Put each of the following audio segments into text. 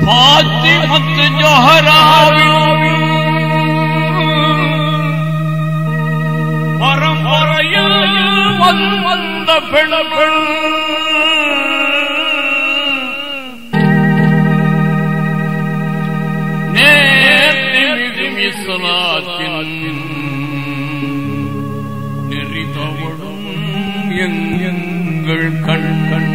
பாத்திமத்து ஜோஹராவின் பரம்பரையில் வந் வந்த பெண்கள் நேர்த்தி மிகு இஸ்லாத்தின் நெறி தவழும் எங்கள் கண் கண்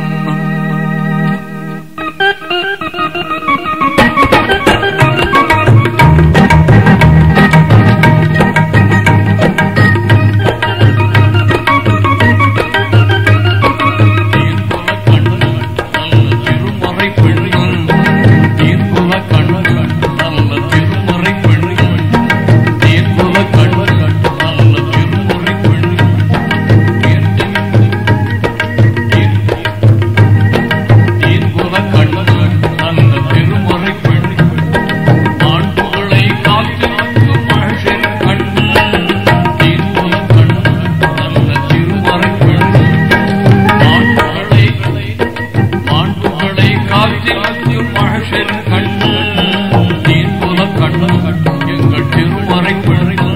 மாண்புகளை காத்திருக்கும் மகஷர் கண்ணு நீர் புல கண்ணு எங்கள் திருமறை பிழை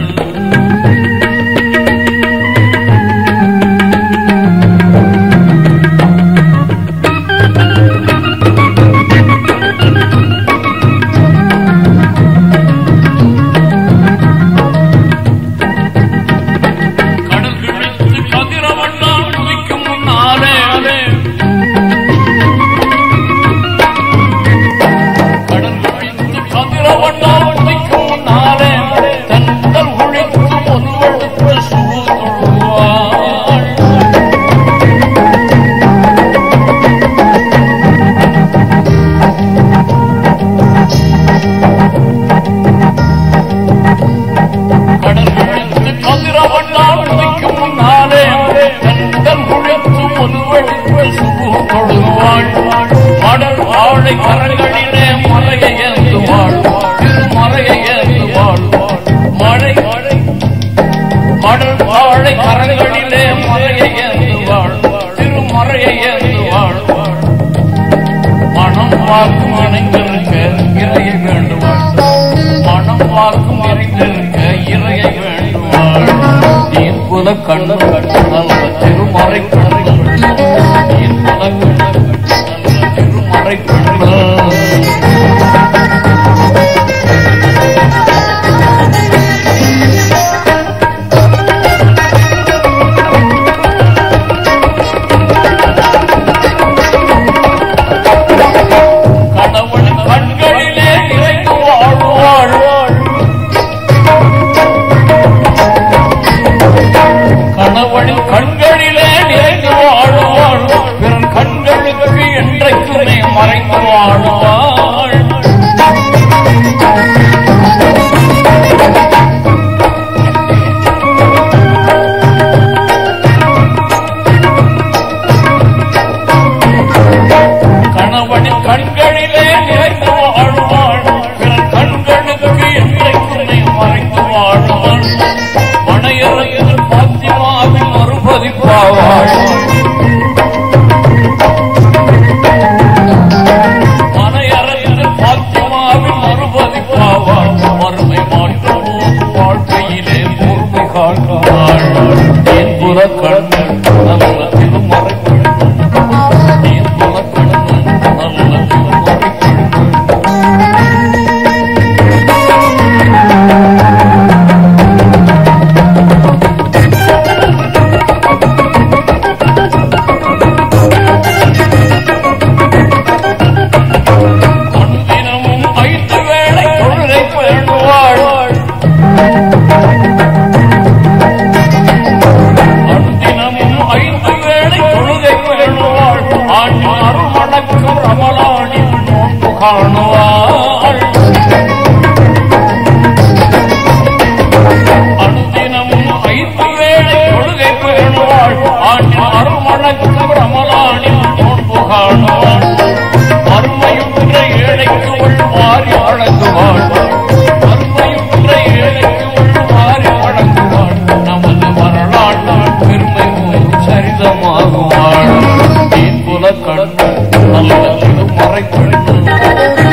கடல் கிழித்து கதிரவண்ணால் குதிக்கும் முன்னாலே கடல் குழித்து கதிரவண்ணால் குதிக்கும் முன்னாலே தந்தல் குழித்து ஒருவெடுத்து சூழ்வாள் கடல் குழித்து கதிரவண்ணால் குதிக்கும் முன்னாலே தந்தல் குழித்து ஒருவெடுத்து சூழ்வாள் மடல் வாழை கரங்களிலே மலையை ஏந்துவாள் திருமலையை ஏந்துவாள் மழை மடல் வாழை கரங்களிலே மலையை ஏந்துவாள் திருமறையை ஏந்துவாள் மனம் வாக்கும் இணைந்திருக்க இறையை வேண்டுவாள் மனம் வாக்கும் இறைந்திருக்க இறையை வேண்டுவாள் நீர் புல கண்ணு நல்ல திருமறை கண்ணு நீர் புல கண்ணு நல்ல திருமறை கண்ணு கடவுள் கண்களிலே நிறைந்து வாழ்வாள் கணவனின் கண்களிலே நிறைந்து வாழ்வாள் பிறன் கண்களுக்கு என்றைக்குமே மறைந்து வாழ்வாள் கணவனின் கண்களிலே நிறைந்து வாழ்வாள் பிறன் கண்களுக்கு என்றைக்குமே மறைந்து வாழ்வாள் மனையறையில் பாத்திமாவின் மறுபதிப்பாவாள் மனையறையில் பாத்திமாவின் மறுபதிப்பாவாள் மறுமை மாற்றும் போது வாழ்க்கையிலே பொறுமை காட்டுவாள் என்புற கண்ணன் நல்ல திருமறை என்புற கண்ணன் நல்ல திருமறை அனுதினமும் ஐந்து வேளை தொழுகை வேண்டுவாள் அனுதினமும் ஐந்து வேளை தொழுகை வேண்டுவாள் ஆண்டு அருமணக்கும் ரமலானி நோன்பு காணுவாள் அனுதினமும் ஐந்து வேளை தொழுகை வேண்டுவாள் ஆண்டு அருமணக்கும் ரமலானி நோன்பு காணுவாள் மறுமையுற்ற ஏழைக்கு உள்வாரி வழங்குவாள் மறுமையுற்ற ஏழைக்கு உள்வாரி வழங்குவாள் நமது வரலாற்று பெருமை ஒரு சரிதமாகுவாள் தீன்புல கண்ணு நல்ல திருமறை கண்ணு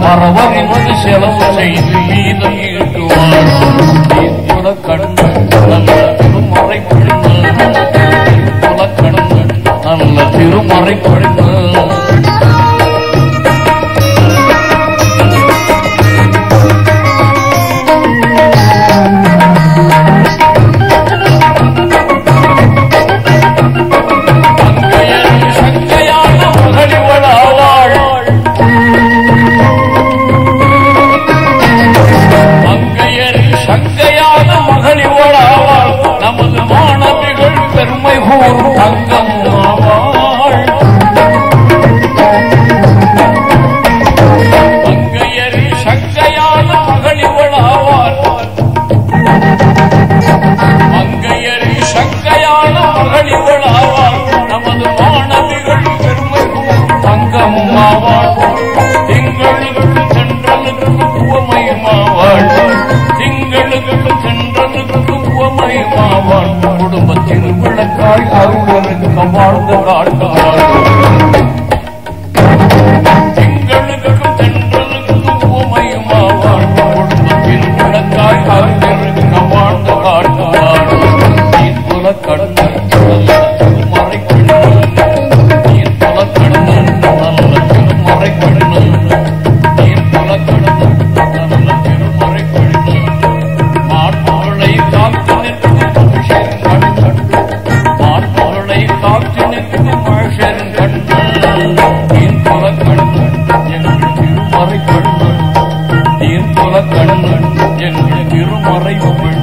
மறவறிந்து செலவு செய்து மீதம் ஈட்டுவாள் தீர்ப்புல கண்ணு நல்ல திருமறை பெண்ணு தீர்ப்புல கண்ணு நல்ல திருமறை பெண்ணு அங்கையர் சங்கையான மகளிவளாவாள் அங்கையர் சங்கையான மகளிவளாவாள் நமது மாணவிகள் பெருமை கூறும் தங்கம் ஆவாள் அங்கையர் சங்கையான மகளிவளாவாள் மங்கையரி சங்கையான மகளிவள் ஆவாள் நமது மாணவிகள் பெருமை தங்கமும் ஆவாள் திங்களுக்கு சென்றலுக்கு உவமையுமாவாள் திங்களுக்கு சென்றலுக்கு உவமையுமாவாள் குடும்பத்தின் விளக்காய் அருளருக்கு வாழ்ந்த காட்டுவாள் திங்களுக்கும் தென்றலுக்கும் உவமையுமாவாள் குடும்பத்தில் விளக்காய் அறிஞருக்க வாழ்ந்த காட்டுவாள் தீர்ப்புல கண்ணு மறை கண்ணு தீர்ப்புல கண்ணு நல்ல திருமறை கண்ணு தீர்ப்புல கண்ணு நல்ல திருமறை கண்ணு மாட்பொருளை காத்து நிற்கும் மனுஷன் கண்ணு மாட்பொருளை காத்து நிற்கும் மனுஷன் கண்ணு தீர்ப்புல கண்ணு எங்கள் திருமறை கண்ணு தீர்ப்புல கண்ணு எங்கள் திருமறை பெண்ணு